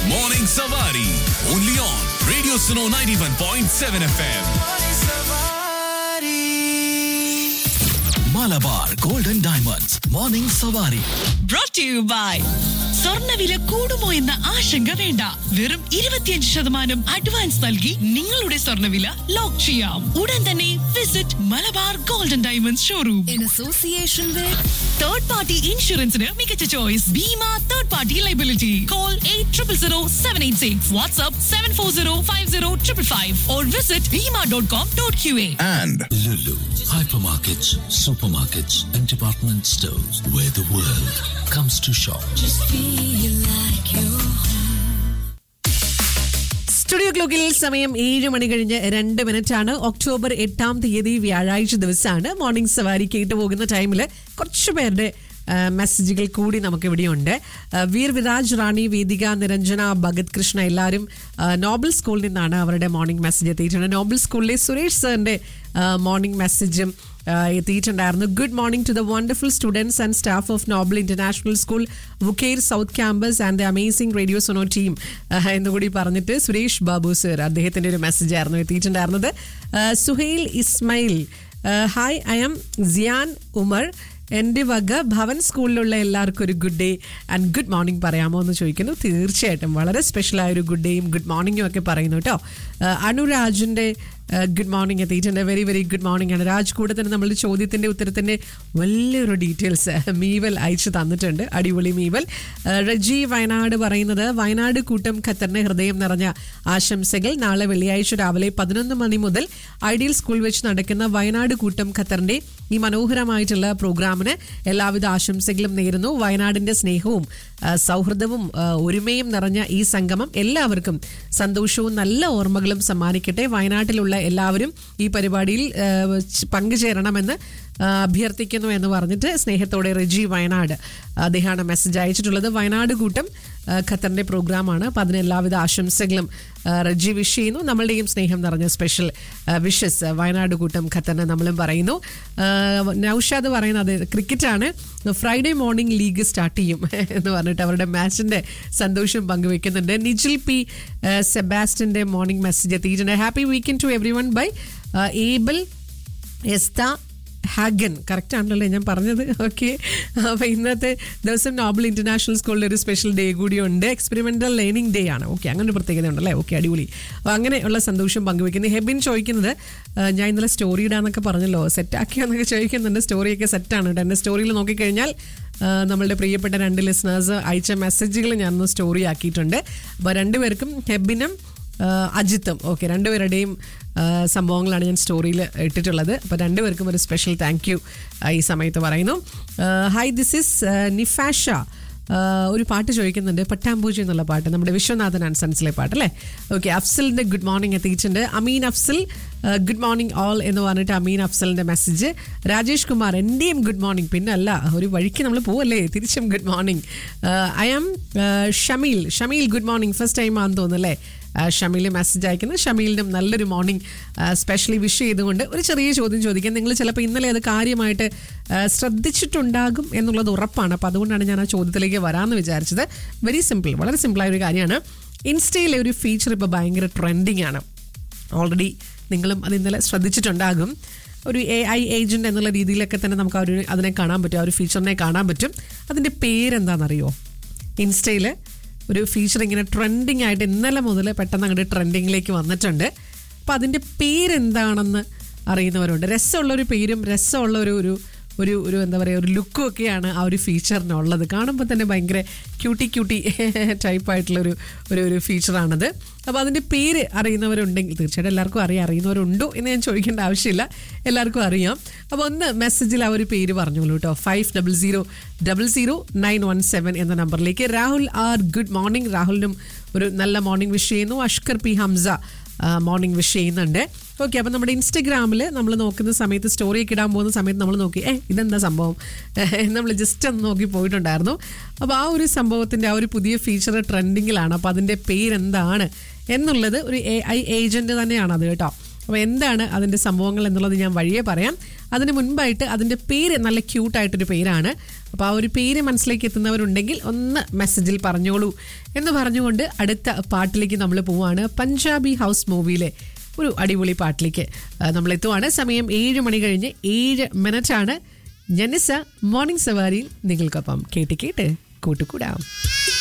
Morning Savari. Only on Radio Suno 91.7 FM. Malabar Golden Diamonds. Morning Savari. brought to you by സ്വർണ്ണവില കൂടുമോ എന്ന ആശങ്ക വേണ്ട വെറും ഇരുപത്തിയഞ്ച് ശതമാനം അഡ്വാൻസ് നൽകി നിങ്ങളുടെ സ്വർണ്ണവില ലോക്ക് ചെയ്യാം ഉടൻ തന്നെ visit Malabar golden diamonds showroom in association with third party ഇൻഷുറൻസിന് മികച്ച choice Beema third party liability call eight triple zero seven eight six WhatsApp seven four zero five zero triple five or visit Beema dot com dot Q A And Lulu, hypermarkets, supermarkets, and department stores where the world comes to shop. feel like you studio ക്ലോക്കിൽ സമയം ഏഴ് മണി കഴിഞ്ഞ് രണ്ട് minute ആണ് October എട്ടാം തീയതി വ്യാഴാഴ്ച ദിവസമാണ് മോർണിംഗ് സവാരി കേട്ടു പോകുന്ന ടൈമിൽ കുറച്ച് പേരുടെ ആ, മെസ്സേജുകൾ കൂടി നമുക്ക് ഇവിടെയുണ്ട് ആ, വീർ വിരാജ് റാണി വേദിക നിരഞ്ജന ഭഗത് കൃഷ്ണ എല്ലാവരും ആ, നോബൽ സ്കൂളിൽ നിന്നാണ് അവരുടെ മോർണിംഗ് മെസ്സേജ് എത്തിയിട്ടുണ്ട് നോബൽ സ്കൂളിലെ സുരേഷ് സാറിന്റെ മോർണിംഗ് മെസ്സേജും ആ, എത്തിയിട്ടുണ്ടായിരുന്നു good morning to the wonderful students and staff of Nobel international school വുക്കേർ south campus and the amazing radio Sono team എന്നുകൂടി പറഞ്ഞിട്ട് സുരേഷ് ബാബു സർ അദ്ദേഹത്തിന്റെ ഒരു മെസ്സേജ് ആയിരുന്നു എത്തിയിട്ടുണ്ടായിരുന്നത് ആ, Suhail Ismail hi I am Siyan Umar എൻ്റെ വക ഭവൻ സ്കൂളിലുള്ള എല്ലാവർക്കും ഒരു good day and good morning പറയാമോ എന്ന് ചോദിക്കുന്നു തീർച്ചയായിട്ടും വളരെ സ്പെഷ്യലായ ഒരു ഗുഡ് ഡേയും ഗുഡ് മോർണിംഗും ഒക്കെ പറയുന്നു കേട്ടോ ആ, അനുരാജിൻ്റെ ഗുഡ് മോർണിംഗ് എത്തിയിട്ടുണ്ട് വെരി വെരി ഗുഡ് മോർണിംഗ് ആണ് രാജ് കൂടെ തന്നെ നമ്മളുടെ ചോദ്യത്തിന്റെ ഉത്തരത്തിന്റെ വലിയൊരു ഡീറ്റെയിൽസ് മീവൽ അയച്ചു തന്നിട്ടുണ്ട് അടിപൊളി മീവൽ ആ, റജി വയനാട് പറയുന്നത് വയനാട് കൂട്ടം ഖത്തറിന് ഹൃദയം നിറഞ്ഞ ആശംസകൾ നാളെ വെള്ളിയാഴ്ച രാവിലെ പതിനൊന്ന് മണി മുതൽ ഐഡിയൽ സ്കൂൾ വെച്ച് നടക്കുന്ന വയനാട് കൂട്ടം ഖത്തറിന്റെ ഈ മനോഹരമായിട്ടുള്ള പ്രോഗ്രാമിന് എല്ലാവിധ ആശംസകളും നേരുന്നു വയനാടിന്റെ സ്നേഹവും ആ, സൗഹൃദവും ആ, ഒരുമയും നിറഞ്ഞ ഈ സംഗമം എല്ലാവർക്കും സന്തോഷവും നല്ല ഓർമ്മകളും സമ്മാനിക്കട്ടെ വയനാട്ടിലുള്ള എല്ലാവരും ഈ പരിപാടിയിൽ ആ, ച് പങ്കുചേരണമെന്ന് ആ, അഭ്യർത്ഥിക്കുന്നു എന്ന് പറഞ്ഞിട്ട് സ്നേഹത്തോടെ റെജി വയനാട് അദ്ദേഹമാണ് മെസ്സേജ് അയച്ചിട്ടുള്ളത് വയനാട് കൂട്ടം ആ, ഖത്തറിന്റെ പ്രോഗ്രാമാണ് അപ്പം അതിന് എല്ലാവിധ ആശംസകളും ആ, റെജി വിഷ് ചെയ്യുന്നു നമ്മളുടെയും സ്നേഹം നിറഞ്ഞ സ്പെഷ്യൽ വിഷസ് വയനാട് കൂട്ടം ഖത്തറിന് നമ്മളും പറയുന്നു ആ, നൗഷാദ് പറയുന്നത് ക്രിക്കറ്റാണ് ഫ്രൈഡേ മോർണിംഗ് ലീഗ് സ്റ്റാർട്ട് ചെയ്യും എന്ന് പറഞ്ഞിട്ട് അവരുടെ മാച്ചിന്റെ സന്തോഷം പങ്കുവെക്കുന്നുണ്ട് നിജിൽ പി ആ, സെബാസ്റ്റിന്റെ മോർണിംഗ് മെസ്സേജ് എത്തിയിട്ടുണ്ട് happy weekend to everyone by Abel Estha Hagan correct ആണല്ലോ ഞാൻ പറഞ്ഞത് ഓക്കെ അപ്പോൾ ഇന്നത്തെ ദിവസം നോബൽ ഇന്റർനാഷണൽ സ്കൂളിൽ ഒരു സ്പെഷ്യൽ ഡേ കൂടിയുണ്ട് എക്സ്പെരിമെന്റൽ ലേണിംഗ് ഡേ ആണ് ഓക്കെ അങ്ങനെ ഒരു പ്രത്യേകത ഉണ്ടല്ലേ ഓക്കെ അടിപൊളി അപ്പോൾ അങ്ങനെയുള്ള സന്തോഷം പങ്കുവെക്കുന്നു ഹെബിൻ ചോദിക്കുന്നത് ആ, ഞാൻ ഇന്നലെ സ്റ്റോറി ഇടാന്നൊക്കെ പറഞ്ഞല്ലോ സെറ്റാക്കിയാന്നൊക്കെ ചോദിക്കുന്നുണ്ട് സ്റ്റോറിയൊക്കെ സെറ്റാണ് കേട്ടോ എൻ്റെ സ്റ്റോറിയിൽ നോക്കിക്കഴിഞ്ഞാൽ ആ, നമ്മളുടെ പ്രിയപ്പെട്ട രണ്ട് ലിസണേഴ്സ് അയച്ച മെസ്സേജുകൾ ഞാനൊന്ന് സ്റ്റോറി ആക്കിയിട്ടുണ്ട് അപ്പോൾ രണ്ടുപേർക്കും ഹെബിനും ആ, അജിത്തും ഓക്കെ രണ്ടുപേരുടെയും ആ, സംഭവങ്ങളാണ് ഞാൻ സ്റ്റോറിയിൽ ഇട്ടിട്ടുള്ളത് അപ്പോൾ രണ്ടുപേർക്കും ഒരു സ്പെഷ്യൽ താങ്ക് യു ഈ സമയത്ത് പറയുന്നു ഹായ് ദിസ് ഇസ് നിഫാഷ ആ, ഒരു പാട്ട് ചോദിക്കുന്നുണ്ട് പട്ടാമ്പൂജി എന്നുള്ള പാട്ട് നമ്മുടെ വിശ്വനാഥൻ ആൻഡ് സൺസിലെ പാട്ട് അല്ലേ ഓക്കെ അഫ്സലിന്റെ ഗുഡ് മോർണിംഗ് എത്തിയിട്ടുണ്ട് Ameen Afsal good morning all എന്ന് പറഞ്ഞിട്ട് അമീൻ അഫ്സലിന്റെ മെസ്സേജ് രാജേഷ് കുമാർ എൻ്റെയും ഗുഡ് മോർണിംഗ് പിന്നെ അല്ല ഒരു വഴിക്ക് നമ്മൾ പോവല്ലേ തിരിച്ചും good morning I am Shameel Shameel good morning first time ആണെന്ന് തോന്നുന്നല്ലേ ഷമീൽ മെസ്സേജ് അയക്കുന്നത് ഷമീലിനും നല്ലൊരു മോർണിംഗ് സ്പെഷ്യലി വിഷ് ചെയ്തുകൊണ്ട് ഒരു ചെറിയ ചോദ്യം ചോദിക്കാം നിങ്ങൾ ചിലപ്പോൾ ഇന്നലെ അത് കാര്യമായിട്ട് ആ, ശ്രദ്ധിച്ചിട്ടുണ്ടാകും എന്നുള്ളത് ഉറപ്പാണ് അപ്പോൾ അതുകൊണ്ടാണ് ഞാൻ ആ ചോദ്യത്തിലേക്ക് വരാമെന്ന് വിചാരിച്ചത് വെരി സിമ്പിൾ വളരെ സിമ്പിളായ ഒരു കാര്യമാണ് ഇൻസ്റ്റയിലെ ഒരു ഫീച്ചർ ഇപ്പോൾ ഭയങ്കര ട്രെൻഡിങ് ആണ് ഓൾറെഡി നിങ്ങളും അത് ഇന്നലെ ശ്രദ്ധിച്ചിട്ടുണ്ടാകും ഒരു എ ഐ ഏജന്റ് എന്നുള്ള രീതിയിലൊക്കെ തന്നെ നമുക്ക് ആ ഒരു അതിനെ കാണാൻ പറ്റും ആ ഒരു ഫീച്ചറിനെ കാണാൻ പറ്റും അതിൻ്റെ പേരെന്താണെന്നറിയോ ഇൻസ്റ്റയിൽ ഒരു ഫീച്ചർ ഇങ്ങനെ ട്രെൻഡിങ് ആയിട്ട് ഇന്നലെ മുതൽ പെട്ടെന്ന് അങ്ങോട്ട് ട്രെൻഡിങ്ങിലേക്ക് വന്നിട്ടുണ്ട് അപ്പം അതിൻ്റെ പേരെന്താണെന്ന് അറിയുന്നവരുണ്ട് രസമുള്ളൊരു പേരും രസമുള്ള ഒരു ഒരു ഒരു ഒരു എന്താ പറയുക ഒരു ലുക്കും ഒക്കെയാണ് ആ ഒരു ഫീച്ചറിനുള്ളത് കാണുമ്പോൾ തന്നെ ഭയങ്കര ക്യൂട്ടി ക്യൂട്ടി ടൈപ്പായിട്ടുള്ളൊരു ഒരു ഒരു ഫീച്ചറാണത് അപ്പോൾ അതിൻ്റെ പേര് അറിയുന്നവരുണ്ടെങ്കിൽ തീർച്ചയായിട്ടും എല്ലാവർക്കും അറിയാം അറിയുന്നവരുണ്ടോ എന്ന് ഞാൻ ചോദിക്കേണ്ട ആവശ്യമില്ല എല്ലാവർക്കും അറിയാം അപ്പോൾ ഒന്ന് മെസ്സേജിൽ ആ ഒരു പേര് പറഞ്ഞോളൂ കേട്ടോ five double zero double zero nine one seven എന്ന നമ്പറിലേക്ക് രാഹുൽ ആർ ഗുഡ് മോർണിംഗ് രാഹുലിനും ഒരു നല്ല മോർണിംഗ് വിഷ് ചെയ്യുന്നു Ashkar P Hamza morning wish ചെയ്യുന്നുണ്ട് ഓക്കെ അപ്പം നമ്മുടെ ഇൻസ്റ്റഗ്രാമിൽ നമ്മൾ നോക്കുന്ന സമയത്ത് സ്റ്റോറിയൊക്കെ ഇടാൻ പോകുന്ന സമയത്ത് നമ്മൾ നോക്കി ഏ ഇതെന്താ സംഭവം നമ്മൾ ജസ്റ്റ് ഒന്ന് നോക്കി പോയിട്ടുണ്ടായിരുന്നു അപ്പോൾ ആ ഒരു സംഭവത്തിൻ്റെ ആ ഒരു പുതിയ ഫീച്ചർ ട്രെൻഡിങ്ങിലാണ് അപ്പോൾ അതിൻ്റെ പേരെന്താണ് എന്നുള്ളത് ഒരു എ ഐ ഏജൻറ്റ് തന്നെയാണ് അത് കേട്ടോ അപ്പോൾ എന്താണ് അതിൻ്റെ സംഭവങ്ങൾ എന്നുള്ളത് ഞാൻ വഴിയെ പറയാം അതിന് മുൻപായിട്ട് അതിൻ്റെ പേര് നല്ല ക്യൂട്ടായിട്ടൊരു പേരാണ് അപ്പോൾ ആ ഒരു പേര് മനസ്സിലേക്ക് എത്തുന്നവരുണ്ടെങ്കിൽ ഒന്ന് മെസ്സേജിൽ പറഞ്ഞോളൂ എന്ന് പറഞ്ഞുകൊണ്ട് അടുത്ത പാട്ടിലേക്ക് നമ്മൾ പോവാണ് പഞ്ചാബി ഹൗസ് മൂവിയിലെ ഒരു അടിപൊളി പാട്ടിലേക്ക് ആ, നമ്മൾ എത്തുവാണ് സമയം ഏഴ് മണി കഴിഞ്ഞ് ഏഴ് മിനിറ്റാണ് ജനിസ മോർണിംഗ് സവാരിയിൽ നിങ്ങൾക്കൊപ്പം കേട്ട് കേട്ട് കൂട്ടുകൂടാം